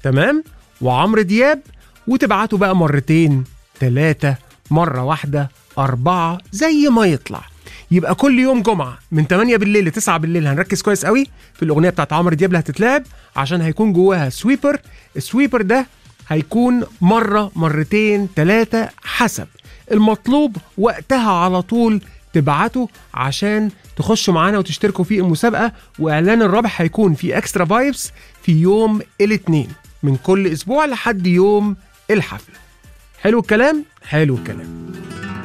تمام وعمرو دياب وتبعتوا بقى مرتين ثلاثة مرة واحدة أربعة زي ما يطلع يبقى كل يوم جمعة من 8 بالليل ل 9 بالليل هنركز كويس قوي في الأغنية بتاعت عمرو دياب اللي هتتلعب عشان هيكون جواها سويبر السويبر ده هيكون مرة مرتين ثلاثة حسب المطلوب وقتها على طول تبعته عشان تخشوا معانا وتشتركوا في المسابقة وإعلان الرابح هيكون في اكسترا فايبس في يوم الاثنين من كل أسبوع لحد يوم الحفلة حلو الكلام؟ حلو الكلام